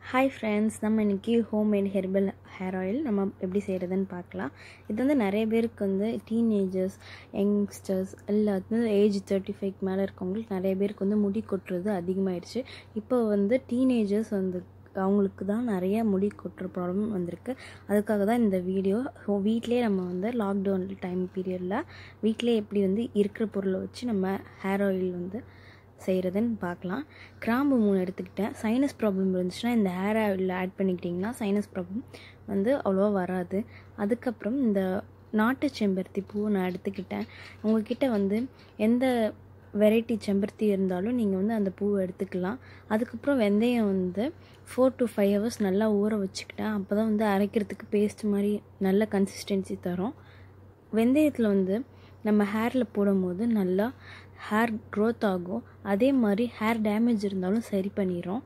hi friends நம்ம இன்றைக்கி homemade herbal hair oil நம்ம எப்படி செய்கிறதுன்னு பார்க்கலாம் இது வந்து நிறைய பேருக்கு வந்து டீனேஜர்ஸ் யங்ஸ்டர்ஸ் எல்லாத்துக்கும் ஏஜ் தேர்ட்டி ஃபைவ் மேலே இருக்கவங்களுக்கு நிறைய பேருக்கு வந்து முடி கொட்டுறது அதிகமாகிடுச்சு இப்போ வந்து டீனேஜர்ஸ் வந்து அவங்களுக்கு தான் நிறைய முடி கொட்டுற ப்ராப்ளம் வந்திருக்கு அதுக்காக தான் இந்த வீடியோ வீட்டிலே நம்ம வந்து லாக்டவுன் டைம் பீரியடில் வீட்டிலே எப்படி வந்து இருக்கிற பொருளை வச்சு நம்ம ஹேர் ஆயில் வந்து செய்கிறதுன்னு பார்க்கலாம் கிராம்பு மூணு எடுத்துக்கிட்டேன் சைனஸ் ப்ராப்ளம் இருந்துச்சுன்னா இந்த ஹேர் ஆயிலில் ஆட் பண்ணிக்கிட்டிங்கன்னா சைனஸ் ப்ராப்ளம் வந்து அவ்வளோவா வராது அதுக்கப்புறம் இந்த நாட்டு செம்பருத்தி பூ நான் எடுத்துக்கிட்டேன் உங்ககிட்ட வந்து எந்த வெரைட்டி செம்பருத்தி இருந்தாலும் நீங்கள் வந்து அந்த பூவை எடுத்துக்கலாம் அதுக்கப்புறம் வெந்தயம் வந்து ஃபோர் டு ஃபைவ் ஹவர்ஸ் நல்லா ஊற வச்சுக்கிட்டேன் அப்போ தான் வந்து அரைக்கிறதுக்கு பேஸ்ட் மாதிரி நல்ல கன்சிஸ்டன்சி தரும் வெந்தயத்தில் வந்து நம்ம ஹேரில் போடும்போது நல்லா ஹேர் க்ரோத் ஆகும் அதே மாதிரி ஹேர் டேமேஜ் இருந்தாலும் சரி பண்ணிடும்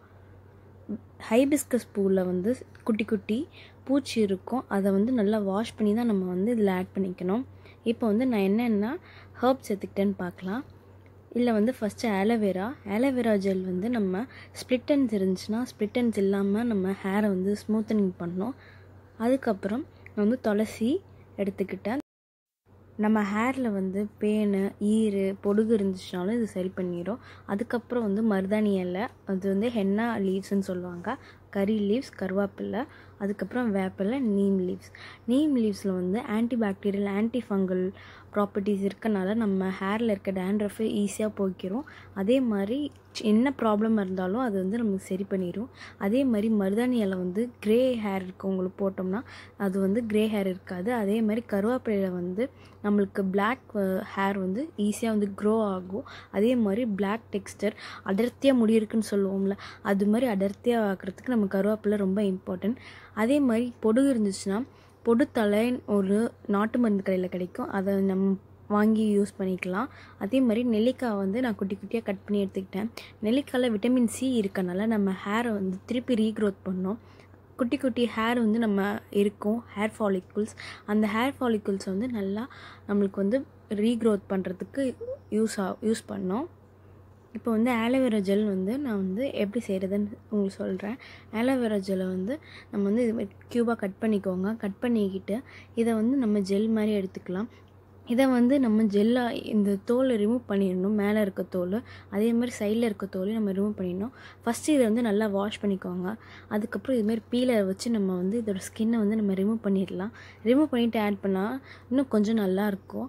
ஹைபிஸ்கஸ் பூவில் வந்து குட்டி குட்டி பூச்சி இருக்கும் அதை வந்து நல்லா வாஷ் பண்ணி தான் நம்ம வந்து இதில் ஆட் பண்ணிக்கணும் இப்போ வந்து நான் என்னென்ன ஹர்ப்ஸ் எடுத்துக்கிட்டேன்னு பார்க்கலாம் இல்லை வந்து ஃபஸ்ட்டு ஆலோவேரா ஆலோவேரா ஜெல் வந்து நம்ம ஸ்ப்ளிட்டன்ஸ் இருந்துச்சுன்னா ஸ்ப்ளிட்டன்ஸ் இல்லாமல் நம்ம ஹேரை வந்து ஸ்மூத்தனிங் பண்ணோம் அதுக்கப்புறம் நான் வந்து துளசி எடுத்துக்கிட்டேன் நம்ம ஹேரில் வந்து பேனு ஈரு பொடுகு இருந்துச்சுனாலும் இது சரி பண்ணிடும் அதுக்கப்புறம் வந்து மருதாணி இலை அது வந்து ஹென்னா லீவ்ஸ்ன்னு சொல்லுவாங்க கறி லீவ்ஸ் கருவேப்பிலை அதுக்கப்புறம் வேப்பிலை நீம் லீவ்ஸ் நீம் லீவ்ஸில் வந்து anti bacterial anti fungal properties இருக்கனால நம்ம ஹேரில் இருக்க டேண்ட்ரஃபை ஈஸியாக போய்க்கிறோம் அதே மாதிரி என்ன ப்ராப்ளம் இருந்தாலும் அது வந்து நமக்கு சரி பண்ணிடும் அதே மாதிரி மருதாணி இலை வந்து க்ரே ஹேர் இருக்கவங்களுக்கு போட்டோம்னா அது வந்து க்ரே ஹேர் இருக்காது அதே மாதிரி கருவேப்பிலையில் வந்து நம்மளுக்கு பிளாக் ஹேர் வந்து ஈஸியாக வந்து க்ரோ ஆகும் அதே மாதிரி பிளாக் டெக்ஸ்டர் அடர்த்தியாக முடி இருக்குன்னு சொல்லுவோம்ல அது மாதிரி அடர்த்தியாக ஆக்கிறதுக்கு நம்ம கருவேப்பிலை ரொம்ப இம்பார்ட்டன்ட் அதே மாதிரி பொடுகு இருந்துச்சுன்னா பொடுத்தலை ஒரு நாட்டு மருந்து கடையில் கிடைக்கும் அதை நம்ம வாங்கி யூஸ் பண்ணிக்கலாம் அதே மாதிரி நெல்லிக்காய் வந்து நான் குட்டி குட்டியாக கட் பண்ணி எடுத்துக்கிட்டேன் நெல்லிக்காயில் விட்டமின் சி இருக்கனால நம்ம ஹேரை வந்து திருப்பி ரீக்ரோத் பண்ணோம் குட்டி குட்டி ஹேர் வந்து நம்ம இருக்கும் ஹேர் ஃபாலிக்குல்ஸ் அந்த ஹேர் ஃபாலிக்குல்ஸ் வந்து நல்லா நம்மளுக்கு வந்து ரீக்ரோத் பண்ணுறதுக்கு யூஸ் ஆ யூஸ் பண்ணோம் இப்போ வந்து ஆலோவேரா ஜெல் வந்து நான் வந்து எப்படி செய்கிறதுன்னு உங்களுக்கு சொல்கிறேன் ஆலோவேரா ஜெல்லை வந்து நம்ம வந்து இது க்யூபாக கட் பண்ணிக்கோங்க கட் பண்ணிக்கிட்டு இதை வந்து நம்ம ஜெல் மாதிரி எடுத்துக்கலாம் இதை வந்து நம்ம ஜெல்லாக இந்த தோலை ரிமூவ் பண்ணிடணும் மேலே இருக்க தோல் அதே மாதிரி சைடில் இருக்க தோலையும் நம்ம ரிமூவ் பண்ணிடணும் ஃபஸ்ட்டு இதை வந்து நல்லா வாஷ் பண்ணிக்கோங்க அதுக்கப்புறம் இதுமாதிரி பீலரை வச்சு நம்ம வந்து இதோட ஸ்கின்னை வந்து நம்ம ரிமூவ் பண்ணிடலாம் ரிமூவ் பண்ணிவிட்டு ஆட் பண்ணால் இன்னும் கொஞ்சம் நல்லாயிருக்கும்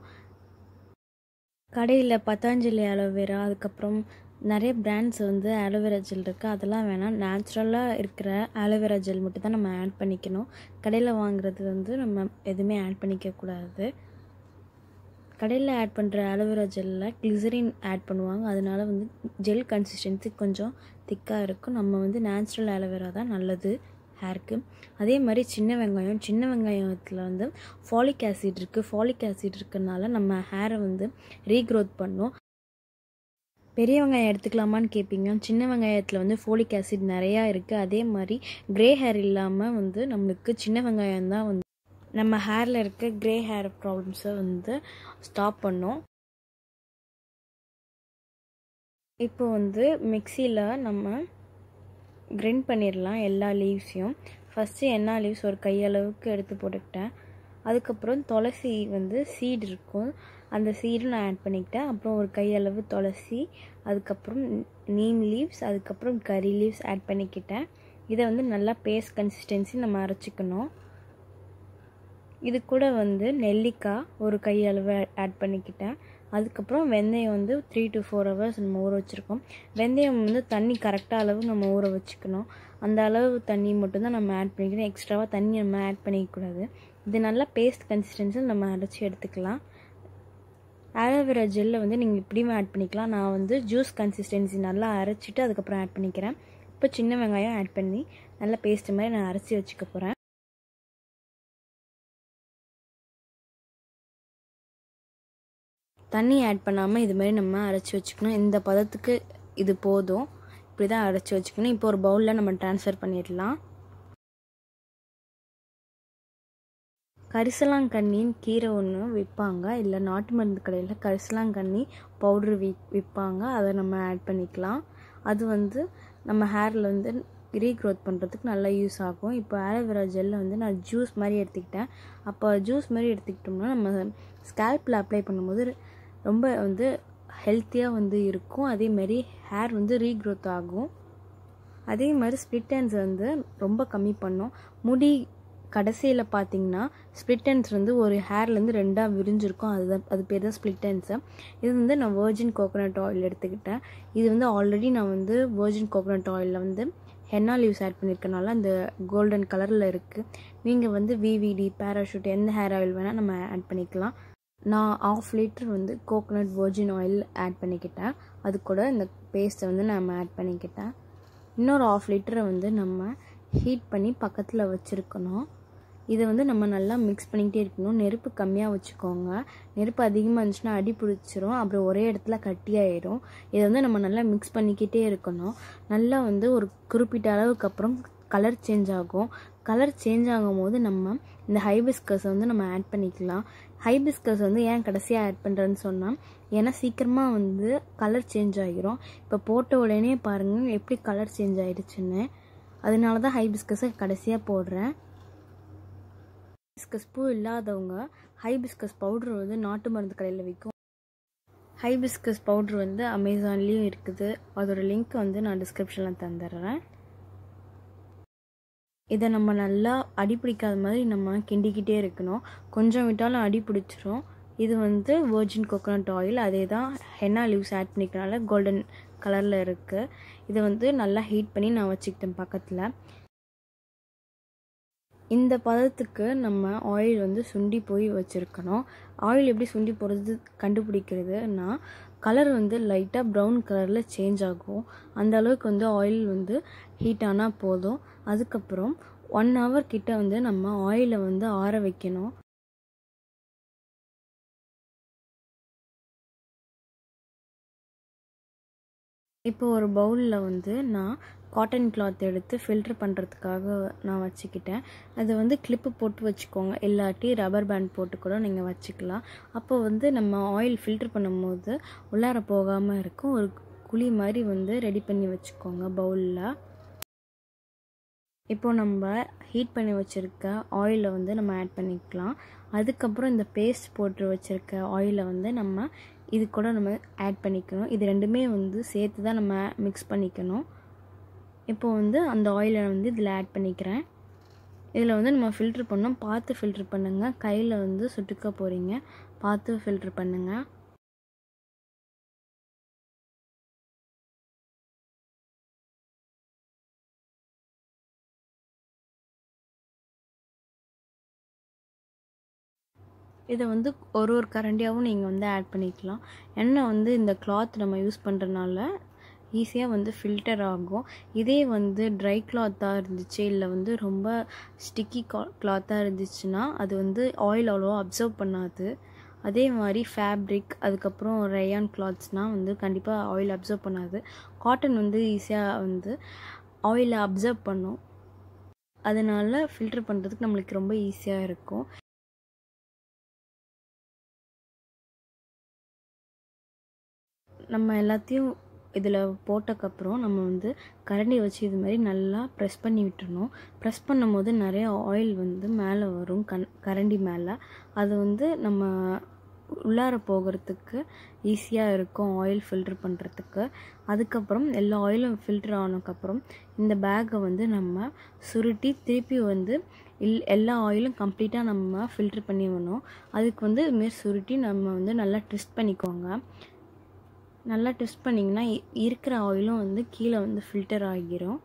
கடையில் பத்தாஞ்சலி அலோவேரா அதுக்கப்புறம் நிறைய பிராண்ட்ஸ் வந்து ஆலோவேரா ஜெல் இருக்குது அதெல்லாம் வேணாம் நேச்சுரலாக இருக்கிற ஆலோவேரா ஜெல் மட்டும் தான் நம்ம ஆட் பண்ணிக்கணும் கடையில் வாங்குறது வந்து நம்ம எதுவுமே ஆட் பண்ணிக்கக்கூடாது கடையில் ஆட் பண்ணுற ஆலோவேரா ஜெல்லில் கிளிசரின் ஆட் பண்ணுவாங்க அதனால வந்து ஜெல் கன்சிஸ்டன்சி கொஞ்சம் திக்காக இருக்கும் நம்ம வந்து நேச்சுரல் ஆலோவேரா தான் நல்லது ஹேருக்கு அதே மாதிரி சின்ன வெங்காயம் சின்ன வெங்காயத்தில் வந்து ஃபாலிக் ஆசிட் இருக்குது ஃபாலிக் ஆசிட் இருக்கிறதுனால நம்ம ஹேரை வந்து ரீக்ரோத் பண்ணும் பெரிய வெங்காயம் எடுத்துக்கலாமான்னு கேட்பீங்க சின்ன வெங்காயத்தில் வந்து ஃபோலிக் ஆசிட் நிறையா இருக்குது அதே மாதிரி க்ரே ஹேர் இல்லாமல் வந்து நம்மளுக்கு சின்ன வெங்காயம் தான் வந்து நம்ம ஹேரில் இருக்க க்ரே ஹேர் ப்ராப்ளம்ஸை வந்து ஸ்டாப் பண்ணும் இப்போ வந்து மிக்சியில் நம்ம கிரைண்ட் பண்ணிடலாம் எல்லா லீவ்ஸையும் ஃபஸ்ட்டு என்ன லீவ்ஸ் ஒரு கையளவுக்கு எடுத்து போட்டுக்கிட்டேன் அதுக்கப்புறம் துளசி வந்து சீடு இருக்கும் அந்த சீடும் நான் ஆட் பண்ணிக்கிட்டேன் அப்புறம் ஒரு கையளவு துளசி அதுக்கப்புறம் நீம் லீவ்ஸ் அதுக்கப்புறம் கறி லீவ்ஸ் ஆட் பண்ணிக்கிட்டேன் இதை வந்து நல்லா பேஸ்ட் கன்சிஸ்டன்சி நம்ம அரைச்சிக்கணும் இது கூட வந்து நெல்லிக்காய் ஒரு கையளவு ஆட் பண்ணிக்கிட்டேன் அதுக்கப்புறம் வெந்தயம் வந்து த்ரீ டு ஃபோர் ஹவர்ஸ் நம்ம ஊற வச்சுருக்கோம் வெந்தயம் வந்து தண்ணி கரெக்டாக அளவு நம்ம ஊற வச்சுக்கணும் அந்த அளவு தண்ணி மட்டும்தான் நம்ம ஆட் பண்ணிக்கணும் எக்ஸ்ட்ராவாக தண்ணி நம்ம ஆட் பண்ணிக்கக்கூடாது இது நல்லா பேஸ்ட் கன்சிஸ்டன்சியில் நம்ம அரைச்சி எடுத்துக்கலாம் ஆலோவேரா ஜெல்லை வந்து நீங்கள் இப்படியும் ஆட் பண்ணிக்கலாம் நான் வந்து ஜூஸ் கன்சிஸ்டன்சி நல்லா அரைச்சிட்டு அதுக்கப்புறம் ஆட் பண்ணிக்கிறேன் இப்போ சின்ன வெங்காயம் ஆட் பண்ணி நல்லா பேஸ்ட் மாதிரி நான் அரைச்சி வச்சுக்க போகிறேன் தண்ணி ஆட் பண்ணாமல் இது மாதிரி நம்ம அரைச்சி வச்சுக்கணும் இந்த பதத்துக்கு இது போதும் இப்படி தான் அரைச்சி வச்சுக்கணும் இப்போ ஒரு பவுலில் நம்ம ட்ரான்ஸ்ஃபர் பண்ணிடலாம் கரிசலாங்கண்ணின்னு கீரை ஒன்று விற்பாங்க இல்லை நாட்டு மருந்து கடையில் கரிசலாங்கண்ணி பவுட்ரு வி விற்பாங்க அதை நம்ம ஆட் பண்ணிக்கலாம் அது வந்து நம்ம ஹேரில் வந்து ரீக்ரோத் பண்ணுறதுக்கு நல்லா யூஸ் ஆகும் இப்போ ஆலோவேரா ஜெல்லை வந்து நான் ஜூஸ் மாதிரி எடுத்துக்கிட்டேன் அப்போ ஜூஸ் மாதிரி எடுத்துக்கிட்டோம்னா நம்ம ஸ்கேல்பில் அப்ளை பண்ணும்போது ரொம்ப வந்து ஹெல்த்தியாக வந்து இருக்கும் அதேமாரி ஹேர் வந்து ரீக்ரோத் ஆகும் அதே மாதிரி ஸ்ப்ளிட் ஹேண்ட்ஸ் வந்து ரொம்ப கம்மி பண்ணும் முடி கடைசியில் பார்த்தீங்கன்னா ஸ்ப்ளிட் ஹேண்ட்ஸ் வந்து ஒரு ஹேர்லேருந்து ரெண்டாக விரிஞ்சிருக்கும் அதுதான் அது பேர் தான் ஸ்ப்ளிட் ஹேண்ட்ஸு இது வந்து நான் வேர்ஜின் கோகோனட் ஆயில் எடுத்துக்கிட்டேன் இது வந்து ஆல்ரெடி நான் வந்து வேர்ஜின் கோகோனட் ஆயிலில் வந்து ஹென்னா லீவ்ஸ் ஆட் பண்ணியிருக்கனால அந்த கோல்டன் கலரில் இருக்குது நீங்கள் வந்து விவிடி பேராஷூட் எந்த ஹேர் ஆயில் வேணால் நம்ம ஆட் பண்ணிக்கலாம் நான் ஆஃப் லிட்டர் வந்து கோகோனட் வேர்ஜின் ஆயில் ஆட் பண்ணிக்கிட்டேன் அது கூட இந்த பேஸ்ட்டை வந்து நம்ம ஆட் பண்ணிக்கிட்டேன் இன்னொரு ஆஃப் லிட்டரை வந்து நம்ம ஹீட் பண்ணி பக்கத்தில் வச்சுருக்கணும் இதை வந்து நம்ம நல்லா மிக்ஸ் பண்ணிக்கிட்டே இருக்கணும் நெருப்பு கம்மியாக வச்சுக்கோங்க நெருப்பு அதிகமாக இருந்துச்சுன்னா அடி பிடிச்சிரும் அப்புறம் ஒரே இடத்துல கட்டியாயிடும் இதை வந்து நம்ம நல்லா மிக்ஸ் பண்ணிக்கிட்டே இருக்கணும் நல்லா வந்து ஒரு குறிப்பிட்ட அளவுக்கு அப்புறம் கலர் சேஞ்ச் ஆகும் கலர் சேஞ்ச் ஆகும் போது நம்ம இந்த ஹைபிஸ்கஸை வந்து நம்ம ஆட் பண்ணிக்கலாம் ஹைபிஸ்கஸ் வந்து ஏன் கடைசியாக ஆட் பண்ணுறேன்னு சொன்னால் ஏன்னா சீக்கிரமாக வந்து கலர் சேஞ்ச் ஆகிரும் இப்போ போட்ட உடனே பாருங்கள் எப்படி கலர் சேஞ்ச் ஆகிடுச்சுன்னு அதனால தான் ஹைபிஸ்கஸை கடைசியாக போடுறேன் ஹைபிஸ்கஸ் பூ இல்லாதவங்க ஹைபிஸ்கஸ் பவுட்ரு வந்து நாட்டு மருந்து கடையில் விற்கும் ஹைபிஸ்கஸ் பவுட்ரு வந்து அமேசான்லேயும் இருக்குது அதோட லிங்க் வந்து நான் டிஸ்கிரிப்ஷனில் தந்துடுறேன் இதை நம்ம நல்லா அடி பிடிக்காத மாதிரி நம்ம கிண்டிக்கிட்டே இருக்கணும் கொஞ்சம் விட்டாலும் அடி பிடிச்சிரும் இது வந்து வேர்ஜின் கோகோனட் ஆயில் அதே தான் ஹென்னா லீவ்ஸ் ஆட் பண்ணிக்கிறனால கோல்டன் கலரில் இருக்குது இதை வந்து நல்லா ஹீட் பண்ணி நான் வச்சுக்கிட்டேன் பக்கத்தில் இந்த பதத்துக்கு நம்ம ஆயில் வந்து சுண்டி போய் வச்சுருக்கணும் ஆயில் எப்படி சுண்டி போகிறது கண்டுபிடிக்கிறதுனா கலர் வந்து லைட்டாக ப்ரௌன் கலரில் சேஞ்ச் ஆகும் அந்த அளவுக்கு வந்து ஆயில் வந்து ஹீட் ஆனால் போதும் அதுக்கப்புறம் ஒன் ஹவர் கிட்ட வந்து நம்ம ஆயிலை வந்து ஆற வைக்கணும் இப்போ ஒரு பவுலில் வந்து நான் காட்டன் கிளாத் எடுத்து ஃபில்ட்ரு பண்ணுறதுக்காக நான் வச்சுக்கிட்டேன் அதை வந்து கிளிப்பு போட்டு வச்சுக்கோங்க இல்லாட்டி ரப்பர் பேண்ட் போட்டு கூட நீங்கள் வச்சுக்கலாம் அப்போ வந்து நம்ம ஆயில் ஃபில்ட்ரு பண்ணும்போது உள்ளார போகாமல் இருக்கும் ஒரு குழி மாதிரி வந்து ரெடி பண்ணி வச்சுக்கோங்க பவுலில் இப்போது நம்ம ஹீட் பண்ணி வச்சுருக்க ஆயிலை வந்து நம்ம ஆட் பண்ணிக்கலாம் அதுக்கப்புறம் இந்த பேஸ்ட் போட்டு வச்சுருக்க ஆயிலை வந்து நம்ம இது கூட நம்ம ஆட் பண்ணிக்கணும் இது ரெண்டுமே வந்து சேர்த்து தான் நம்ம மிக்ஸ் பண்ணிக்கணும் இப்போ வந்து அந்த ஆயிலை வந்து இதில் ஆட் பண்ணிக்கிறேன் இதில் வந்து நம்ம ஃபில்ட்ரு பண்ணோம் பார்த்து ஃபில்ட்ரு பண்ணுங்கள் கையில் வந்து சுட்டுக்க போகிறீங்க பார்த்து ஃபில்ட்ரு பண்ணுங்கள் இதை வந்து ஒரு ஒரு கரண்டியாகவும் நீங்கள் வந்து ஆட் பண்ணிக்கலாம் எண்ணெய் வந்து இந்த கிளாத் நம்ம யூஸ் பண்ணுறனால ஈஸியாக வந்து ஃபில்டர் ஆகும் இதே வந்து ட்ரை கிளாத்தாக இருந்துச்சு இல்லை வந்து ரொம்ப ஸ்டிக்கி கிளாத்தாக இருந்துச்சுன்னா அது வந்து ஆயில் அவ்வளோவா அப்சர்வ் பண்ணாது அதே மாதிரி ஃபேப்ரிக் அதுக்கப்புறம் ரயான் கிளாத்ஸ்னால் வந்து கண்டிப்பாக ஆயில் அப்சர்வ் பண்ணாது காட்டன் வந்து ஈஸியாக வந்து ஆயிலை அப்சர்வ் பண்ணும் அதனால் ஃபில்டர் பண்ணுறதுக்கு நம்மளுக்கு ரொம்ப ஈஸியாக இருக்கும் நம்ம எல்லாத்தையும் இதில் போட்டக்கப்புறம் நம்ம வந்து கரண்டி வச்சு இது மாதிரி நல்லா ப்ரெஸ் பண்ணி விட்டுறணும் ப்ரெஸ் பண்ணும்போது நிறைய ஆயில் வந்து மேலே வரும் கண் கரண்டி மேலே அது வந்து நம்ம உள்ளார போகிறதுக்கு ஈஸியாக இருக்கும் ஆயில் ஃபில்ட்ரு பண்ணுறதுக்கு அதுக்கப்புறம் எல்லா ஆயிலும் ஃபில்ட்ரு ஆனதுக்கப்புறம் இந்த பேக்கை வந்து நம்ம சுருட்டி திருப்பி வந்து இல் எல்லா ஆயிலும் கம்ப்ளீட்டாக நம்ம ஃபில்ட்ரு பண்ணி வேணும் அதுக்கு வந்து இதுமாரி சுருட்டி நம்ம வந்து நல்லா ட்விஸ்ட் பண்ணிக்கோங்க நல்லா ட்விஸ்ட் பண்ணிங்கன்னா இருக்கிற ஆயிலும் வந்து கீழே வந்து ஃபில்டர் ஆகிரும்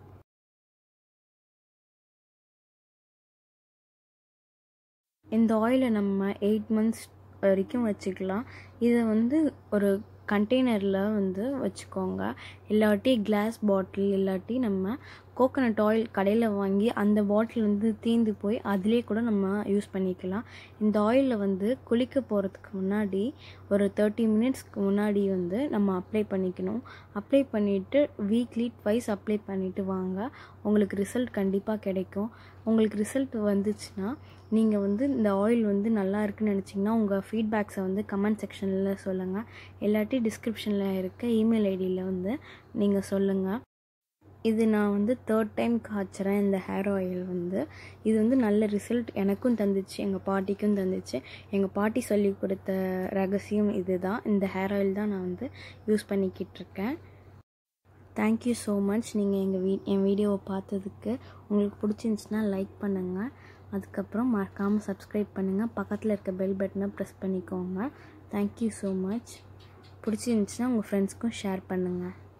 இந்த ஆயிலை நம்ம எயிட் மந்த்ஸ் வரைக்கும் வச்சுக்கலாம் இதை வந்து ஒரு கண்டெய்னரில் வந்து வச்சுக்கோங்க இல்லாட்டி கிளாஸ் பாட்டில் இல்லாட்டி நம்ம கோகோனட் ஆயில் கடையில் வாங்கி அந்த பாட்டில் வந்து தீந்து போய் அதிலே கூட நம்ம யூஸ் பண்ணிக்கலாம் இந்த ஆயிலில் வந்து குளிக்க போகிறதுக்கு முன்னாடி ஒரு தேர்ட்டி மினிட்ஸ்க்கு முன்னாடி வந்து நம்ம அப்ளை பண்ணிக்கணும் அப்ளை பண்ணிவிட்டு வீக்லி ட்வைஸ் அப்ளை பண்ணிவிட்டு வாங்க உங்களுக்கு ரிசல்ட் கண்டிப்பாக கிடைக்கும் உங்களுக்கு ரிசல்ட் வந்துச்சுன்னா நீங்கள் வந்து இந்த ஆயில் வந்து நல்லா இருக்குன்னு நினச்சிங்கன்னா உங்கள் ஃபீட்பேக்ஸை வந்து கமெண்ட் செக்ஷனில் சொல்லுங்கள் இல்லாட்டி டிஸ்கிரிப்ஷனில் இருக்க இமெயில் ஐடியில் வந்து நீங்கள் சொல்லுங்கள் இது நான் வந்து தேர்ட் டைம் காய்ச்சுறேன் இந்த ஹேர் ஆயில் வந்து இது வந்து நல்ல ரிசல்ட் எனக்கும் தந்துச்சு எங்கள் பாட்டிக்கும் தந்துச்சு எங்கள் பாட்டி சொல்லி கொடுத்த ரகசியம் இது தான் இந்த ஹேர் ஆயில் தான் நான் வந்து யூஸ் பண்ணிக்கிட்டு இருக்கேன் தேங்க்யூ ஸோ மச் நீங்கள் எங்கள் வீ என் வீடியோவை பார்த்ததுக்கு உங்களுக்கு பிடிச்சிருந்துச்சுன்னா லைக் பண்ணுங்கள் அதுக்கப்புறம் மறக்காமல் சப்ஸ்கிரைப் பண்ணுங்கள் பக்கத்தில் இருக்க பெல் பட்டனை ப்ரெஸ் பண்ணிக்கோங்க தேங்க்யூ ஸோ மச் பிடிச்சிருந்துச்சுன்னா உங்கள் ஃப்ரெண்ட்ஸ்க்கும் ஷேர் பண்ணுங்கள்